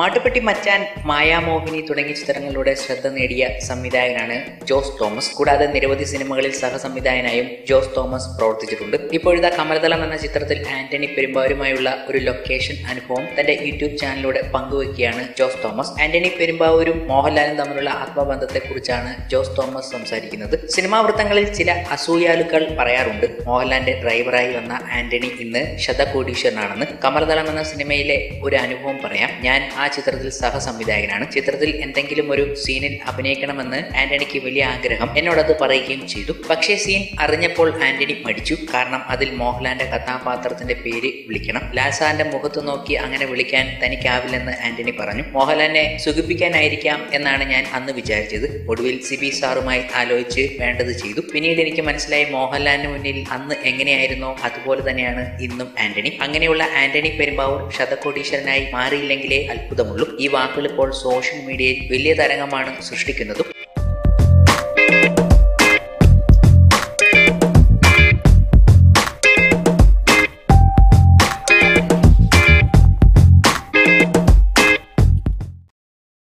മാട്ടുപ്പെട്ടി മച്ചാൻ മായാമോഹിനി തുടങ്ങിയ ചിത്രങ്ങളിലൂടെ ശ്രദ്ധ നേടിയ സംവിധായകനാണ് ജോസ് തോമസ് കൂടാതെ നിരവധി സിനിമകളിൽ സഹസംവിധായകനായും ജോസ് തോമസ് പ്രവർത്തിച്ചിട്ടുണ്ട് ഇപ്പോഴത്തെ കമലതളം എന്ന ചിത്രത്തിൽ ആന്റണി പെരുമ്പാവൂരുമായുള്ള ഒരു ലൊക്കേഷൻ അനുഭവം തന്റെ യൂട്യൂബ് ചാനലിലൂടെ പങ്കുവയ്ക്കുകയാണ് ജോസ് തോമസ് ആന്റണി പെരുമ്പാവൂരും മോഹൻലാലും തമ്മിലുള്ള ആത്മബന്ധത്തെക്കുറിച്ചാണ് ജോസ് തോമസ് സംസാരിക്കുന്നത് സിനിമാ വൃത്തങ്ങളിൽ ചില അസൂയാലുക്കൾ പറയാറുണ്ട് മോഹൻലാലിന്റെ ഡ്രൈവറായി വന്ന ആന്റണി ഇന്ന് ശതകോടീശ്വരനാണെന്ന് കമലതളം എന്ന സിനിമയിലെ ഒരു അനുഭവം പറയാം ഞാൻ ആ ചിത്രത്തിൽ സഹസംവിധായകനാണ് ചിത്രത്തിൽ എന്തെങ്കിലും ഒരു സീനിൽ അഭിനയിക്കണമെന്ന് ആന്റണിക്ക് വലിയ ആഗ്രഹം എന്നോടത് പറയുകയും ചെയ്തു പക്ഷേ സീൻ അറിഞ്ഞപ്പോൾ ആന്റണി മടിച്ചു കാരണം അതിൽ മോഹൻലാലിന്റെ കഥാപാത്രത്തിന്റെ പേര് വിളിക്കണം ലാൽസാറിന്റെ മുഖത്ത് നോക്കി അങ്ങനെ വിളിക്കാൻ തനിക്കാവില്ലെന്ന് ആന്റണി പറഞ്ഞു മോഹൻലാലിനെ സുഖിപ്പിക്കാനായിരിക്കാം എന്നാണ് ഞാൻ അന്ന് വിചാരിച്ചത് ഒടുവിൽ സിബി സാറുമായി ആലോചിച്ച് വേണ്ടത് ചെയ്തു പിന്നീട് എനിക്ക് മനസ്സിലായി മോഹൻലാലിന് മുന്നിൽ അന്ന് എങ്ങനെയായിരുന്നോ അതുപോലെ തന്നെയാണ് ഇന്നും ആന്റണി അങ്ങനെയുള്ള ആന്റണി പെരുമ്പാവൂർ ശതകോടീശ്വരനായി മാറിയില്ലെങ്കിലേ അത്ഭുതമുള്ളൂ ഈ വാക്കുകൾ ഇപ്പോൾ സോഷ്യൽ മീഡിയയിൽ വലിയ തരംഗമാണ് സൃഷ്ടിക്കുന്നതും